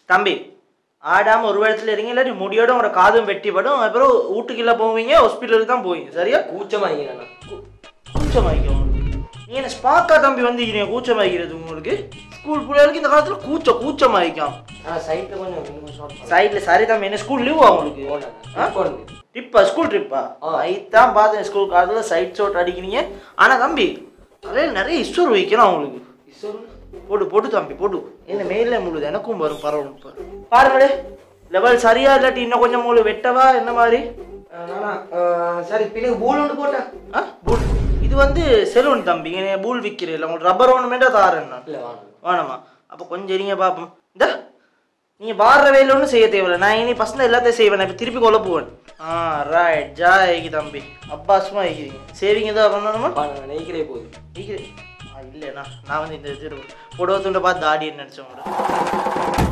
தம்பி ஆடாம ஒரு இடத்துல இருங்க இல்லாட்டி முடியோட உங்களோட காதும் வெட்டிப்படும் அப்புறம் வீட்டுக்குள்ள போவீங்க ஹாஸ்பிட்டலுக்கு தான் போவீங்க சரியா கூச்சமாங்க கூச்சமாய்க்கும் நீ என்ன ஸ்பாக்கா தம்பி வந்தீங்க கூச்சமாய்க்கிறது உங்களுக்கு ஸ்கூல் பிள்ளைகளுக்கு இந்த காலத்துல கூச்சம் கூச்சமாய்க்கும் ஆனா சைட்ல கொஞ்சம் கொஞ்சம் ஷார்ட் சைடுல சரி தம்பி என்ன ஸ்கூல் லீவ் உங்களுக்கு போனேன் ட்ரிப்பா ஸ்கூல் ட்ரிப்பா ஐத்தான் பார்த்தேன் ஸ்கூல் காலத்தில் சைட் ஷோட் அடிக்கிறீங்க ஆனா தம்பி அதில் நிறைய இஷ்யூர் வைக்கலாம் உங்களுக்கு போடு போடு தம்பி போடு என்ன மெயிலில் முழுது எனக்கும் வரும் பரவணும் இப்போ பாருங்களே லெவல் சரியா இல்லாட்டி இன்னும் கொஞ்சம் உங்களுக்கு வெட்டவா என்ன மாதிரி நானா சரி பிள்ளைங்க பூல் ஒன்று போட்டேன் ஆ பூல் இது வந்து செலூன் தம்பி இங்க பூல் விற்கிறேன் இல்லை உங்களுக்கு ரப்பர் ஒன்றுமேட்டா தாரேன் நான் இல்லை வாங்க வேணாமா அப்போ கொஞ்சம் இருங்க பார்ப்போம் இந்த நீங்கள் வாடுற வேலை ஒன்றும் செய்ய தேவையில்ல நான் இனி பசங்க எல்லாத்தையும் செய்வேன் நான் இப்போ திருப்பி கொல்ல போவேன் ஆ ரைட் ஜா ஏகி தம்பி அப்பாசுமா ஏகிங்க சேவிங் எதாவது பண்ணணுமா வாங்க நெய்க்கிறே போகுது ஏகிது ஆ இல்லைண்ணா நான் வந்து இந்த இது புடவை துண்டை பார்த்து தாடி நினச்சேன் கூட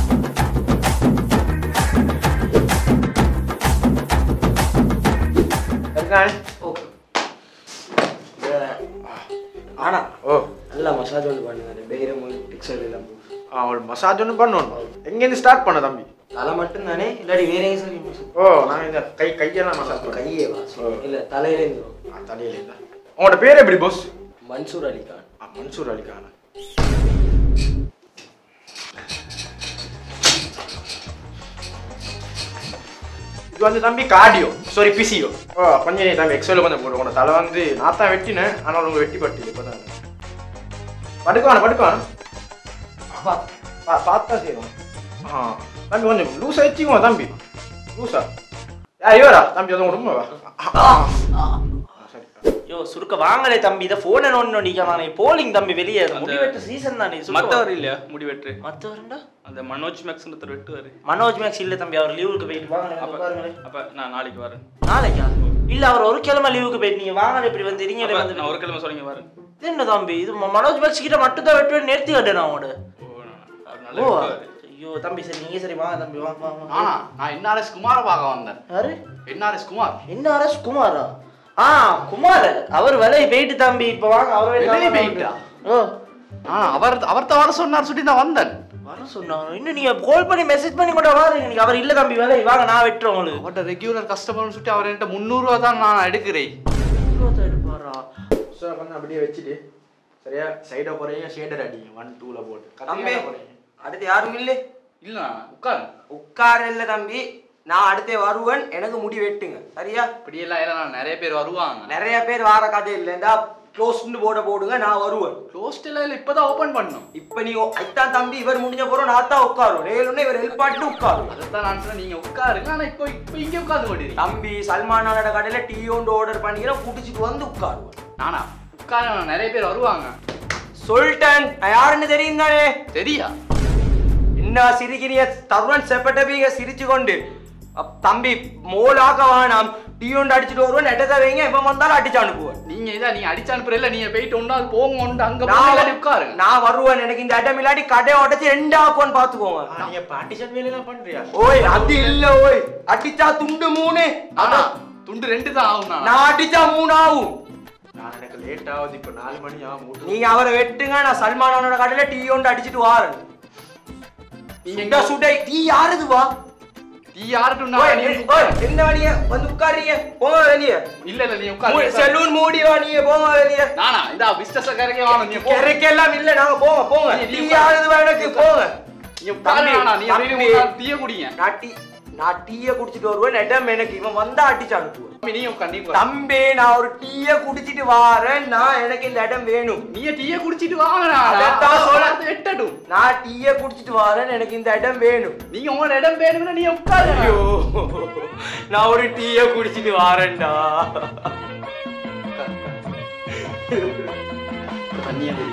ஓகே ஆனா ஓ நல்லா மசாஜ் ஒன்று பண்ணுங்க பெயிர மொழி பிக்சர் எல்லாம் போட்டு. அவள் மசாஜ் ஒன்று பண்ணணும் எங்கேருந்து ஸ்டார்ட் பண்ண தம்பி தலை மட்டும் தானே இல்லாட்டி வேற எங்க சரி மசாஜ் ஓ நான் இந்த கை கையெல்லாம் மசாஜ் பண்ண கையே வா இல்ல தலையில இருந்து தலையில இருந்தா உங்களோட பேர் எப்படி போஸ் மன்சூர் அலி கான் மன்சூர் அலிகான இது வந்து தம்பி கார்டியோ சாரி பிசியோ ஓ கொஞ்சம் நீ தம்பி எக்ஸோல கொஞ்சம் போடு உன தலை வந்து நான் தான் வெட்டினேன் ஆனால் உங்க வெட்டி பட்டு இப்போதான் படுக்குவான படுக்குவான் பா பார்த்தா செய்வோம் ஆ தம்பி கொஞ்சம் லூஸா வச்சுக்குவோம் தம்பி லூஸா யா இவரா தம்பி அது ரொம்ப சரி யோ சுருக்க வாங்களே தம்பி இதை ஃபோனை நோண்டி நோண்டிக்க நான் போலிங் தம்பி வெளியே முடி வெட்ட சீசன் தானே மத்தவர் இல்லையா முடி வெட்டு மற்றவருண்டா அந்த மனோஜ் மேக்ஸ்ன்றவர் வெட்டுவாரு மனோஜ் மேக்ஸ் இல்ல தம்பி அவர் லீவுக்கு போயிட்டு வாங்க அப்ப பாருங்களேன் அப்ப நான் நாளைக்கு வரேன் நாளைக்கா இல்ல அவர் ஒரு கிழமை லீவுக்கு போயிட்டு நீங்க வாங்க இப்படி வந்து இருங்க அப்ப வந்து நான் ஒரு கிழமை சொல்லுங்க வரேன் இது என்ன தம்பி இது ம- மனோஜ் மேக்ஸ் கிட்ட மட்டும் தான் வெட்டுவேன் நிறுத்தி கட்டேன் அவனோட ஓ நான் அவர் நல்லா ஓ வெட்டுவாரு ஐயோ தம்பி சரி நீங்க சரி வாங்க தம்பி வாங்க வாங்க, வாங்க ஆனா நான் என்ஆர்எஸ் குமார பார்க்க வந்தேன் யாரு என்ஆர்எஸ் குமார் என்ன அரசு குமாரா ஆ குமார் அவர் விலையை போயிட்டு தம்பி இப்ப வாங்க அவர் வெளியே போயிட்டா? ஓ ஆ அவர் அவர்த்த வர சொன்னார் சொல்லி நான் வந்தேன் வர சொன்னாங்க இன்னும் நீங்க கால் பண்ணி மெசேஜ் பண்ணி கூட வாருங்க நீங்க அவர் இல்ல தம்பி வேலை வாங்க நான் வெட்டுறேன் உங்களுக்கு அவர்கிட்ட ரெகுலர் கஸ்டமர்னு சொல்லிட்டு அவர் என்கிட்ட முந்நூறுவா தான் நான் எடுக்கிறேன் இருபத்தா எடுப்பாரா ஸோ கொஞ்சம் அப்படியே வச்சுட்டு சரியா சைடாக போகிறீங்க ஷேடர் அடிங்க ஒன் டூவில் போட்டு தம்பி கத்திரிக்காய் போடுறீங்க அடுத்து யாரும் இல்லை இல்ல உட்கார் உட்கார இல்லை தம்பி நான் அடுத்தே வருவேன் எனக்கு முடி வெட்டுங்க சரியா இப்படி எல்லாம் இல்லை நான் நிறைய பேர் வருவாங்க நிறைய பேர் வார கதை இல்லை இந்த க்ளோஸ்னு போட போடுங்க நான் வருவேன் க்ளோஸ்ட் எல்லாம் இல்லை இப்பதான் ஓபன் பண்ணோம் இப்ப நீ ஐத்தான் தம்பி இவர் முடிஞ்ச போறோம் நான் தான் உட்காரும் நேருன்னு இவர் ஹெல்ப் பண்ணிட்டு உட்காரும் அதைத்தான் நான் சொன்னேன் நீங்க உட்காருங்க ஆனா இப்போ இப்போ இங்கே உட்கார்ந்து கொண்டிருக்கீங்க தம்பி சல்மானோட கடையில டீ ஒன்று ஆர்டர் பண்ணிக்கிறேன் குடிச்சிட்டு வந்து உட்காருவேன் நானா உட்கார நிறைய பேர் வருவாங்க சொல்லிட்டேன் நான் யாருன்னு தெரியும் தானே தெரியா என்ன சிரிக்கிறீங்க தருணன் செப்பட்டபீங்க சிரிச்சு கொண்டு அப் தம்பி மோலாக்க வேணாம் டீ ஒன்று அடிச்சுட்டு வருவேன் நெட்டத்தை வைங்க எப்ப வந்தாலும் அடிச்சு அனுப்புவேன் நீங்க இதா நீங்க அடிச்சு அனுப்புற இல்ல நீங்க போயிட்டு ஒன்றா போங்க ஒன்று அங்க நான் போய் உட்காருங்க நான் வருவேன் எனக்கு இந்த இடம் இல்லாட்டி கடையை உடச்சி ரெண்டு ஆக்குவான்னு பாத்துக்கோங்க நீங்கள் பார்ட்டிஷன் வேலையெல்லாம் பண்ணுறியா ஓய் அது இல்ல ஓய் அடிச்சா துண்டு மூணு ஆனா துண்டு ரெண்டு தான் ஆகும் நான் நான் அடிச்சா மூணு ஆகும் நான் எனக்கு லேட் ஆகுது இப்போ நாலு மணி ஆகும் மூட்டு நீங்க அவரை வெட்டுங்க நான் சல்மானோட கடையில டீ ஒன்று அடிச்சிட்டு வாரேன் நீங்க எங்க சுடை டீ யாருது வா டீ யார்ட்டும் ஓய், நீ ஓய், என்ன வழிய வந்து உட்காருங்க போங்க வெளியே இல்ல இல்ல நீ உட்காரு செலூன் மூடி வா நீங்க போங்க வெளியே நானா இதா பிசினஸ் கரைக்க வாங்க நீ போ கிடைக்கெல்லாம் இல்ல நாங்க போங்க போங்க நீ- நீ டீ உட்காரு. யாருது வா எனக்கு போங்க நீ உட்காரு தம்பி, நானா நீ தம்பி. வெளிய உட்காரு டீ குடிங்க நான் டீ நான் டீயை குடிச்சிட்டு வருவேன் இடம் எனக்கு இவன் வந்தா அடிச்சு அனுப்புவேன் தம்பி, நீ உட்காரு நீ உட்காரு தம்பி நான் ஒரு டீயை குடிச்சிட்டு வாரேன் நான் எனக்கு இந்த இடம் வேணும் நீ டீயை குடிச்சிட்டு வாங்க அதைத்தான் சொல்ல- நான் வெட்டட்டும் நான் டீயை குடிச்சிட்டு வாரேன் எனக்கு இந்த இடம் வேணும் நீங்க உங்களோட இடம் வேணும்னா நீ உட்காரு ஐயோ நான் ஒரு டீயை குடிச்சிட்டு வாரேன்டா தண்ணியா குடி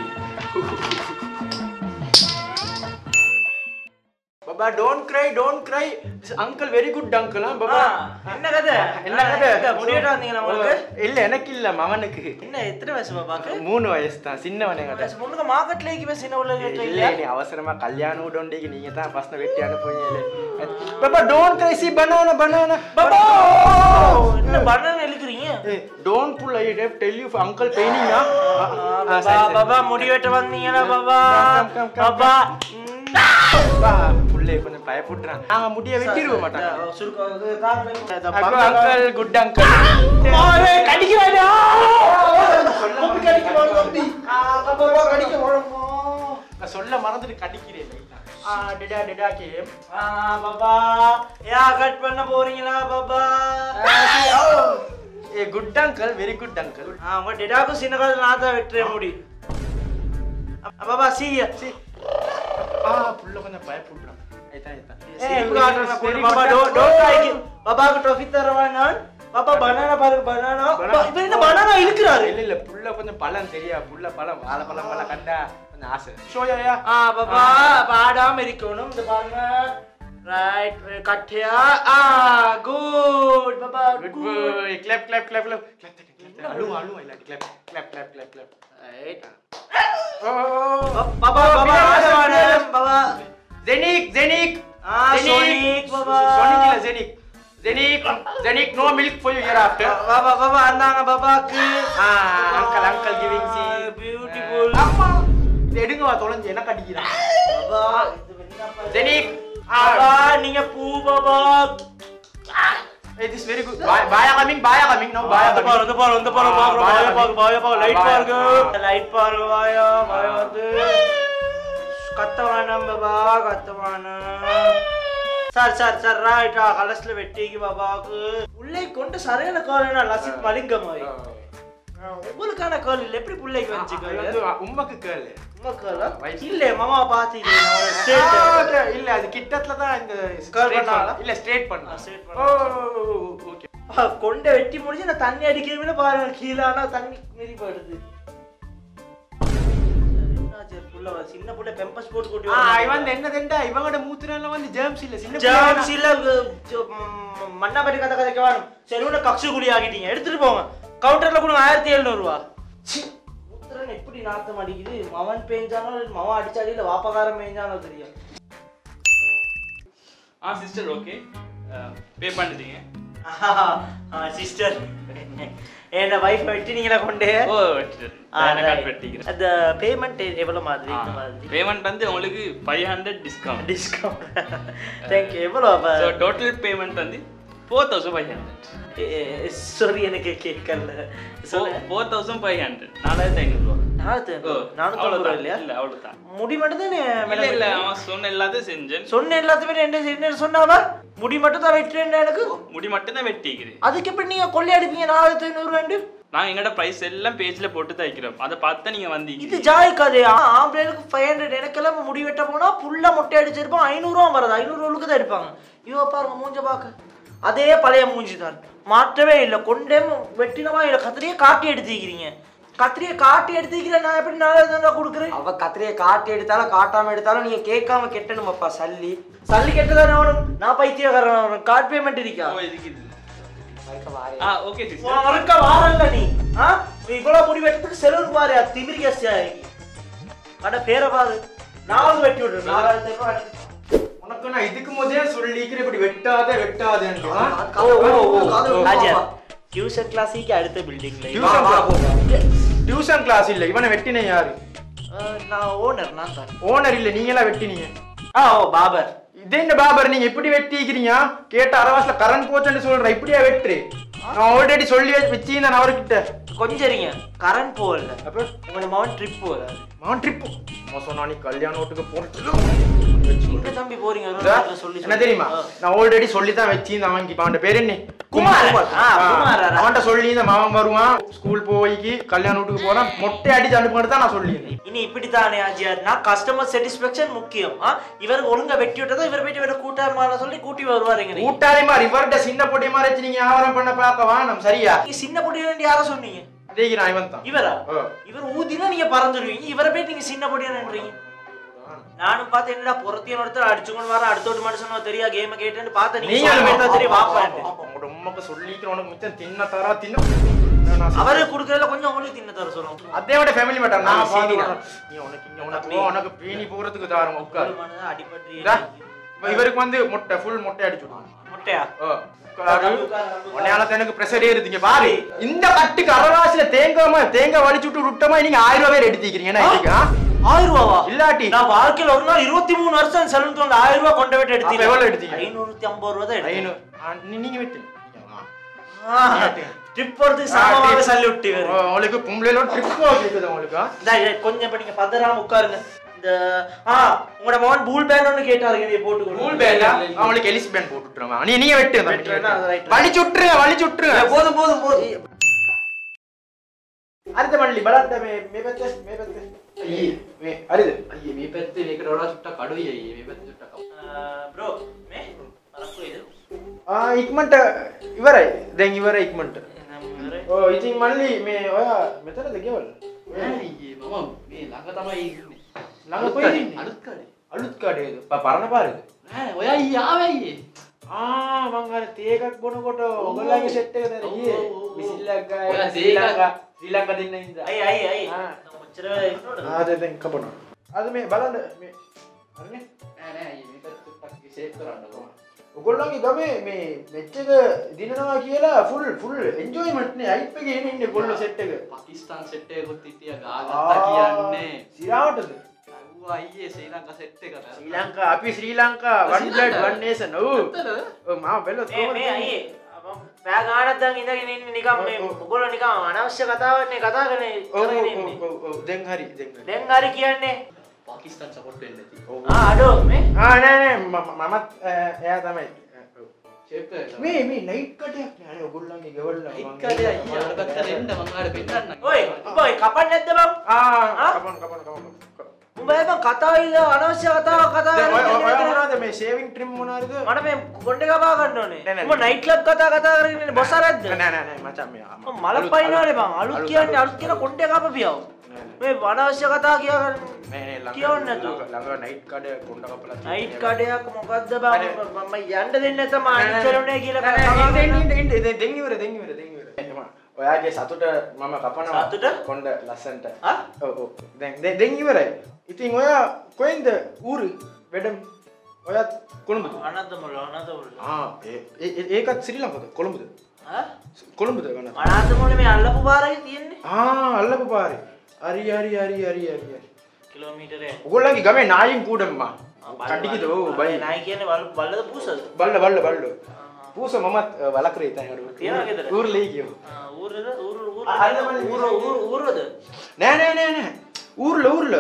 பாபா don't cry don't cry uncle very good uncle பாபா என்ன கதை என்ன கதை எங்க முடிவிட்டு வந்தீங்களா உங்களுக்கு இல்ல எனக்கு இல்ல மகனுக்கு என்ன எத்தனை வயசு பாப்பாக்கு மூணு வயசு தான் சின்னவனே கதை முன்னுக்கு மார்க்கெட்ல பேசின உள்ள இல்ல நீ அவசரமா கல்யாணம் விடோண்டிக்கு நீங்க தான் ஃபர்ஸ்ட் வெட்டி அனுப்புவீங்க பாபா don't cry see banana banana பாபா என்ன பண்ணனு இழுக்கிறீங்க don't pull I have tell you uncle பெயினிங்கா பாபா பாபா முடி வெட்ட வந்தீங்களா Baba Come, come, come, come, Baba புல் பிள்ளை கொஞ்சம் பயப்படுறான் நாங்க முடிய வெட்டிடுவோம் மாட்டாங்க சுருக்கம் இது தாங்க. இந்த அக்கா, பக்கம் அங்கிள் குட் அங்கிள் மாறே, கடிக்கிறாடா. தம்பி கடிக்கிறான் தம்பி. ஆ, பாப்பா, பாப்பா, கடிக்க போறோமோ. நான் சொல்ல மறந்துட்டு கடிக்கிறேன் ஆ டிடா டிடா கேம் ஆ, பாப்பா. யா, cut பண்ண போறீங்களா பாப்பா ஏ good uncle very good uncle ஆ, உங்க டெடாக்கும் சின்ன காலத்துல நான் தான் வெட்டுறேன் முடி அ, பாப்பா சீயா சி ஆ புள்ள கொஞ்சம் பயப்படுறான் ஐதான் ஐதான் சிரிப்பு காட்டுறேன் போடு. பாப்பா டோ டோ டாய்க்கு பாப்பாக்கு ட்ரோஃபி தரவா நான் பாப்பா பனானா பாருங்க பனானா இவர் என்ன பனானா இழுக்கிறாரு இல்ல இல்ல புள்ள கொஞ்சம் பழம் தெரியா புள்ள பழம் வாழை பழம் பழம் கண்டா கொஞ்சம் ஆசை ஷோயா ஆ பாப்பா பாடாம இருக்கணும் இந்த பாருங்க ரைட் கட்டியா ஆ குட் பாப்பா good boy clap clap clap clap clap அழு அழு இல்ல clap clap clap clap clap right ஓ பாப்பா பாப்பா ஆடவானே பாப்பா ஜெனிக் ஜெனிக் ஆ சோனிக் பாப்பா சோனிக் இல்ல ஜெனிக் ஜெனிக் ஜெனிக் no milk for you here after பாப்பா பாப்பா அந்தாங்க பாப்பாக்கு ஆ uncle uncle giving see beautiful அம்மா இது எடுங்க வா தொலைஞ்சு என்ன கடிக்கிறான் பாப்பா இது என்னப்பா இது? ஜெனிக் பாப்பா நீங்க பூ பாப்பா It is very good. Baya, baya coming, baya coming now, baya இந்த coming. பாரு இந்த பாரு இந்த பாரு ஆ, பாரு பாயா பாயா பாரு பாயா பாரு லைட் பாயா. பாருங்க லைட் பாரு பாயா பாயா வந்து கத்த வேணாம் பாபா கத்த வேணாம் சார் சார் சார் ரைட்டா கலஸ்ல வெட்டிக்கு பாபாக்கு உள்ளே கொண்டு சரியான கால் லசித் மலிங்கம் மாதிரி உங்களுக்கான கால் இல்ல எப்படி பிள்ளைக்கு வந்துச்சு அது கால் வந்து உமக்கு கேளு உங்க காலா வயசு. இல்ல மாமா பாத்தீங்க இல்ல அது கிட்டத்துல தான் இந்த Curl straight பண்ணாங்களா? பண்ண- இல்ல ஸ்ட்ரெயிட் பண்ணா ஆ, straight ஓ பண்ணா. ஓகே கொண்ட வெட்டி முடிச்சு நான் தண்ணி அடிக்கிறதுல பாருங்க கீழே ஆனா தண்ணி மீறி போயிடுது என்னாச்சு, புள்ள வ- சின்ன புள்ள பெம்பஸ் போட்டு கூட்டி ஆ வந்தாங்க. இவன் என்னதுண்டா இவங்களோட மூத்திரம்ல வந்து ஜெர்ம்ஸ் இல்ல சின்ன ஜாம்ஸ் பிள்ளைங்க இல்ல, அஹ், ஜ- ம், மண்ணாபடி கதை கதைக்க வேணும் செலவுல கக்ஷு குடி ஆகிட்டீங்க எடுத்துட்டு போங்க கவுண்டர்ல கொடுங்க ஆயிரத்தி எழுநூறு ரூபா மூத்திரன் எப்படி நாத்தம் அடிக்குது மவன் பேஞ்சானோ இல்ல மவன் அடிச்சாடி இல்ல வாப்பகாரன் பேஞ்சானோ தெரியும் ஆ சிஸ்டர் ஓகே பே பண்ணிட்டீங்க சிஸ்டர் என்ன வைஃப் வெட்டினீங்களா கொண்டு ஓ வெட்டிட்டேன் கார்டு வெட்டிக்கிறேன் அந்த பேமெண்ட் எவ்வளவு மாதிரி இந்த மாதிரி பேமெண்ட் வந்து உங்களுக்கு five hundred discount discount thank you எவ்வளோ ஸோ டோட்டல் பேமெண்ட் வந்து four thousand five hundred sorry எனக்கு கேட்கல சொல்லுங்க ஃபோர் தௌசண்ட் ஃபைவ் ஹண்ட்ரட் நாலாயிரத்தி ஐநூறுரூவா நானூத்தி நானூத்தி ரூபாய் இல்லையா இல்ல அவ்வளவுதான் முடி மட்டும் தானே இல்ல இல்ல அவன் சொன்ன எல்லாத்தையும் செஞ்சேன் சொன்ன எல்லாத்தையுமே என்ன என்ன சொன்னாவா முடி மட்டும் தான் வெட்டுறேன் எனக்கு முடி மட்டும் தான் வெட்டிக்கிறேன் அதுக்கு எப்படி நீங்க கொள்ளையடிப்பீங்க நாலாயிரத்தி ஐநூறு ரெண்டு நாங்க எங்கட பிரைஸ் எல்லாம் பேஜ்ல போட்டு தைக்கிறோம் அதை பார்த்து நீங்க இது வந்தீங்க ஜாய் கதை ஆம்பளைகளுக்கு ஃபைவ் ஹண்ட்ரட் எனக்கெல்லாம் முடி வெட்ட போனா புல்ல மொட்டை அடிச்சிருப்போம் ஐநூறுவா வருது ஐநூறுவாளுக்கு தான் எடுப்பாங்க இவ பாருங்க மூஞ்ச பார்க்க அதே பழைய மூஞ்சி தான் மாற்றவே இல்லை கொண்டே வெட்டினமா இல்லை கத்திரியே காட்டி எடுத்துக்கிறீங்க கத்திரியை காட்டி எடுத்துக்கிறேன் நான் எப்படி நாலாயிரத்தி ஐநூறுவா கொடுக்குறேன் அவ கத்திரியை காட்டி எடுத்தாலும் காட்டாம எடுத்தாலும் நீங்க கேட்காம கெட்டணுமாப்பா சல்லி சல்லி கெட்டதானே ஆகணும் நான் பைத்தியக்காரன் ஆகணும் கார்டு பேமெண்ட் இருக்கா ஓ இதுக்கு இது மறுக்க வாரே. ஆ ஓகே சிஸ்டர் உனக்க வாரல்ல நீ ஆ நீ இவ்வளவு முடி வெட்டத்துக்கு செலவு பாரு அது திமிரி கேஸ்டியா அட பேரை பாரு நாலு வெட்டி விடு நாலாயிரத்தி ஐநூறு அடி. உனக்கு நான் இதுக்கு முதலே சொல்லிக்கிறேன் இப்படி வெட்டாத வெட்டாதேன்னு ஆ? ஓ ஓ ஓ காது ராஜா வா. டியூஷன் கிளாஸுக்கு அடுத்த பில்டிங்ல டியூஷன் வா, கிளாஸ் டியூஷன் கிளாஸ் இல்ல இவனை வெட்டின யாரு நான் ஓனர் நான் தான் ஓனர் இல்ல நீங்களா வெட்டினீங்க ஆ ஓ பாபர் இது என்ன பாபர் நீங்க இப்படி வெட்டிக்கிறீங்க கேட்ட அரவாசில கரண்ட் போச்சுன்னு சொல்ற இப்படியா வெட்டு நான் ஆல்ரெடி சொல்லி வச்சிருந்தேன் அவர்கிட்ட கொஞ்சம் இருங்க கரண்ட் போகல அப்ப உங்களோட மகன் ட்ரிப் போகிறாரு மான் ட்ரிப் சொன்னா நீ கல்யாண வீட்டுக்கு போறது எங்க தம்பி போறீங்க ஒரு இதா, வாரத்துல சொல்லி என்ன தெரியுமா ஆ. நான் ஆல்ரெடி சொல்லி தான் வச்சிருந்தேன் அவன் இப்ப அவன் பேர் என்ன குமார். ஆ, ஆ, குமார். அவன்கிட்ட சொல்லி இந்த மாமன் வருவான் ஸ்கூல் போய்க்கு கல்யாண வீட்டுக்கு போறான் மொட்டை அடிச்சு அனுப்பிட்டு தான் நான் சொல்லியிருந்தேன் இனி இப்படித்தானே ஆஜியார்னா கஸ்டமர் சாட்டிஸ்ஃபேக்ஷன் முக்கியம் ஆ இவருக்கு ஒழுங்கா வெட்டி விட்டதா இவர் போயிட்டு இவரை கூட்டாம சொல்லி கூட்டி வருவாருங்க நீங்க கூட்டாளி மாதிரி இவர்கிட்ட சின்ன பொட்டி மாதிரி வச்சு நீங்க வியாபாரம் பண்ண பார்க்க வேணாம் சரியா நீங்க சின்ன பொடி வேண்டி யார சொன்னீங்க தேய்க்கிறான் இவன் தான் இவரா ஆ. இவர் ஊதினா நீங்க பறந்துடுவீங்க இவரை போய் நீங்க சின்ன பொடியான்றீங்க நானும் பார்த்து என்னடா புறத்தியன் ஒருத்தர் அடிச்சுக்கொண்டு வர அடுத்த ஒரு மனுஷன் தெரியா கேம் கேட்டேன்னு பார்த்தேன் நீங்க நீங்க சொல்ல மாதிரி தெரியும் வாப்பான்னு உங்களோட உண்மைக்கு சொல்லிக்கிறேன் உனக்கு மிச்சம் தின்ன தரா தின்ன நான் அவரு குடுக்கறதுல கொஞ்சம் உங்களுக்கு தின்ன தர சொல்லுங்க அதே விட ஃபேமிலி மேட்டர் நான் சீனி பாத்து தான். வரேன். நீ உனக்கு இங்க உனக்கு ஓ, உனக்கு பீனி போறதுக்கு தாரம் உட்காரு அடிபட்டு இதா, இப்ப இவருக்கு வந்து முட்டை ஃபுல் முட்டை அடிச்சு விடுவாங்க முட்டையா ஓ, உட்காரு. உன்னையால தான் எனக்கு ப்ரெஷர் ஏறுதுங்க பாரு இந்த கட்டுக்கு அரவாசில தேங்காய் மா- தேங்காய் வலிச்சு விட்டு விட்டமா நீங்க ஆயிரம் ரூபாய் எடுத்துக்கிறீங்க என்ன இதுக்கு, ஆ? ஆயிரம் ரூபாவா இல்லாட்டி நான் வாழ்க்கையில ஒரு நாள் இருபத்தி மூணு வருஷம் செலவுக்கு வந்து ஆயிரம் ரூபாய் கொண்ட விட்டு அப்ப எவ்வளவு எடுத்தீங்க? ஐநூத்தி ஐம்பது ரூபா தான் எடுத்தேன் ஐநூறு ஆ, நீ- நீங்க வெட்டு நீங்க வா. ட்ரிப் போறதுக்கு ஆ, சாமான் trip. சொல்லி விட்டு ஓ, உங்களுக்கு பொம்பளையில ட்ரிப் கேக்குது உங்களுக்கு ஆ? இந்தா, இதை கொஞ்சம் இப்ப நீங்க பதறாம உட்காருங்க இந்த ஆ உங்களோட மகன் பூல் பேண்ட் ஒன்று கேட்டாரு இதை போட்டு கொடுங்க. கூல் பேண்டா அவங்களுக்கு எலிஸ் பேண்ட் போட்டு விட்டுருமா நீ நீங்க வெட்டு தம்பி, நீங்க வெட்டுறேன்னா அது right. வெட்டு. வலிச்சு விட்டுருங்க வலிச்சு விட்டுருங்க போதும் போதும் போதும் අරිද මල්ලි බලන්න මේ මේ පැත්ත මේ පැත්ත අයියේ මේ හරිද අයියේ මේ පැත්තේ මේකට වඩා චුට්ටක් අඩුයි අයියේ මේ පැත්ත චුට්ටක් ப்ரோ மே வரக்கு இது ආ ඉක්මනට ඉවරයි දැන් ඉවර ඉක්මනට நம்ம வேற- ඕ ඉතින් මල්ලි මේ ඔයා මෙතනද ගෙවල් නෑ අයියේ මම මේ ළඟ තමයි ඉන්නේ ළඟ කොහෙද ඉන්නේ? අලුත් කඩේ අලුත් කඩේද පරණ පාරද නෑ ඔයා ඊයේ ආවේ අයියේ ආ මං අර තේ එකක් බොනකොට ඔයගොල්ලන්ගේ සෙට් එකද ඔව්, ඊයේ ඔව්, ඔව්, ඔව්. විසිල්ලක් ගාය ඔයා තේ ශ්‍රී එකක්- ලංකා ශ්‍රී ලංකා දෙන්න ඉඳලා ஐ ஐ ஐ ஆ. நம்ம முச்சர இன்னொரு ආ දැන් දැන් කපනවා අද මේ බලන්න මේ හරිනේ නෑ නෑ අයියේ මේ පැත්ත චුට්ටක් ෂේප් කරන්න ඕන ඔගොල්ලන්ගේ ගමේ මේ මෙච්ච එක දිනනවා කියලා ෆුල් ෆුල් එන්ජොයිමන්ට් නේ අයිප් එකේ එන ඉන්නේ කොල්ල සෙට් එක පාකිස්තාන් සෙට් එකකුත් හිටියා ගාගත්තා කියන්නේ සිරාවටද ඇව්වා අයියේ ශ්‍රී ලංකා සෙට් එක ශ්‍රී ලංකා අපි Sri Lanka one blood one nation ඔව් ඔව් මාව බැලුවොත් මේ කොහොමද මේ කියන්නේ? අයියේ පෑ ගානක් දැන් ඉඳගෙන ඉන්නේ නිකන් මේ ඔව්, ඔව්. ඔයගොල්ලෝ නිකන් අනවශ්‍ය කතාවක් නේ කතා කරන්නේ ඔව් කරගෙන ඔව් ඉන්නේ ඔව් ඔව් දැන් හරි දැන් හරි දැන් හරි කියන්නේ පාකිස්තාන් සපෝට් වෙන්න ඇති ඔව් ආ අඩෝ මේ ආ නෑ නෑ මම- මමත් අ, එයා තමයි ඔව්. ෂේප් කරලා මේ මේ නයිට් කටයක් නෑනේ ඔයගොල්ලන්ගේ ගෙවල් වල. ඒක මං කඩේ ඒක අයියේ අර පැත්තට එන්න මම ආඩ පෙන්නන්න ඔයි උඹ ඔය කපන්නේ නැද්ද බං ආ ආ? කපන කපන කපන උඹ එබන් කතා ඉද අනවශ්‍ය කතාවක් කතා දැන් ඔය ඔය කරගෙන ඉන්නේ. මොනවද මේ ෂේවිං ට්‍රිම් මොනවද මට මේ කොණ්ඩේ කපා ගන්න ඕනේ නෑ, නෑ, උඹ නයිට් ක්ලබ් කතා කතා කරගෙන ඉන්නේ බොස් අරද්ද නෑ නෑ නෑ මචං මේ ආ, මම මල පයින්නවනේ බං අලුත් කියන්නේ අලුත් කියන කොණ්ඩේ කපපියව නෑ, නෑ. මේ අනවශ්‍ය කතා කියවන්නේ නෑ නෑ ළඟ කියවන්න නැතුව. ළඟ ළඟ නයිට් කඩ කොණ්ඩ කපලා තියෙනවා. නයිට් කඩයක් මොකද්ද බං අනේ. මම යන්න දෙන්නේ නැතම අනිත් සෙලුනේ කියලා නෑ, කතා නෑ, ඉන්න, කරන්නේ. ඉන්න, ඉන්න, ඉන්න. දෙන් ඉවර, දෙන් ඉවර, දෙන් ඉවර. එහෙම. ඔයාගේ සතුට මම කපනවා සතුට? කොණ්ඩ ලස්සන්ට ආ? ඔව් ඔව් දැන් දැන් දෙන් ඉවරයි ඉතින් ඔයා කොහෙන්ද ඌරු වැඩම ඔයත් කොළඹද අනන්තමුල අනන්තමුල ආ ඒ- ඒ- ඒකත් ශ්‍රී ලංකාවද කොළඹද ආ කොළඹද ගන්න අනන්තමුල මේ අල්ලපු පාරේ තියෙන්නේ ආ අල්ලපු පාරේ හරි හරි හරි හරි හරි හරි කිලෝමීටරේ ඔගොල්ලන්ගේ ගමේ නායින් කූඩම්මා කඩිකිද ඔව් බයි නයි කියන්නේ වල බල්ලද පූසද බල්ල බල්ල බල්ල පූස මමත් වලකරේ තැන් තියනවා ගෙදර? ඌර්ලේ කියෝ ආ, ඌරද ඌර ඌර ආ, අල්ල මල්ලි ඌර ඌර ඌරද නෑ නෑ නෑ නෑ ඌර්ල ඌර්ල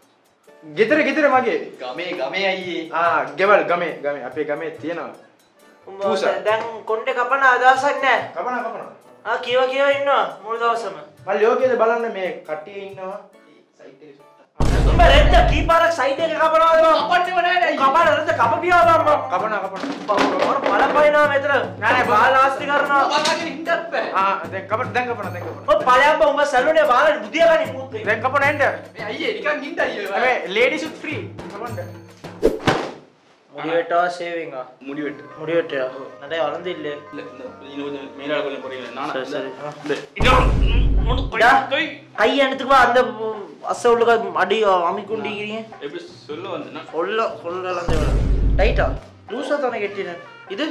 ගෙදර ගෙදර මගේ ගමේ ගමේ අයියේ ආ ගෙවල් ගමේ ගමේ අපේ ගමේ තියෙනවා උඹ පූස. දැන් කොණ්ඩේ කපන අදහසක් නැහැ කපන කපන ආ කියව කියව ඉන්නවා මුල් දවසම මල් යෝගයේද බලන්න මේ කට්ටිය ඉන්නවා සයිට් එකේ සුට්ටක් උඹ රෙද්ද කීපාරක් සයිඩ් එකේ කපනවද බං අපන්නේම නෑ නෑ කපන රෙද්ද කපපියව බං කපන කපන මම බලපයින්නවා මෙතන නෑ නෑ බාල ආස්ති කරනවා ඔබාගෙන ඉන්නත් බෑ ආ දැන් කපන දැන් කපන දැන් කපන ඔය ඵලයන් උඹ සැලුනේ බාල බුදිය ගනි මුත් දැන් කපන එන්න මේ අයියේ නිකන් ඉන්න අයියේ හැබැයි ලේඩි සුට් ෆ්‍රී කපන්න முடி வெட்டவா சேவிங்கா முடி வெட்டு முடி வெட்டியா நிறைய வளர்ந்தில்லே இல்ல இந்த இது கொஞ்சம் மேலால கொஞ்சம் குறையல நானா சரி, சரி. இந்த- இந்த இன்னொரு மூணு கை- டா. கை. கை எடுத்துக்குவா அந்த அச உள்ள அடி அமிக்கொண்டிருக்கிறீங்க எப்படி சொல்ல வந்தேன்னா சொல்ல சொல்லலாம் தேவை டைட்டா லூஸா தானே கட்டினேன் இது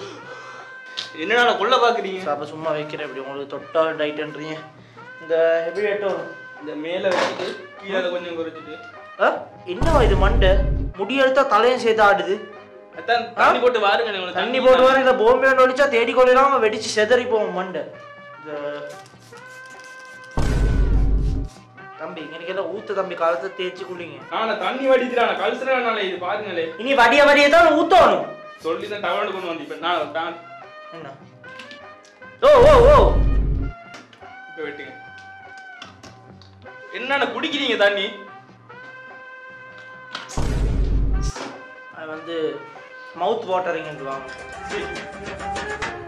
என்னடா நான் கொல்ல பாக்குறீங்க அப்ப சும்மா வைக்கிறேன் இப்படி உங்களுக்கு தொட்டா டைட்ன்றீங்க இந்த ஹெவி வெட்டும் இந்த மேல வச்சுட்டு கீழே அதை கொஞ்சம் குறைச்சிட்டு என்னவா இது மண்டை முடி எடுத்தா தலையும் சேர்த்து ஆடுது அதான் தண்ணி போட்டு வாருங்க உங்களுக்கு தண்ணி போட்டு வர இந்த போம்பே ஒழிச்சா தேடி கொள்ளாம வெடிச்சு செதறி போவோம் மண்டை இந்த தம்பி எனக்கு எல்லாம் ஊத்த தம்பி காலத்தை தேய்ச்சி குளிங்க ஆனா தண்ணி வடிக்கிறான கல்சரனால இது பாருங்களே இனி வடிய வடிய தான் ஊத்தணும் சொல்லி தான் டவல் கொண்டு வந்து இப்ப நான் நான் என்ன ஓ ஓ ஓ இப்ப வெட்டுங்க என்னென்ன குடிக்கிறீங்க தண்ணி அது வந்து மவுத் வாட்டரிங்ன்றாங்க சீ.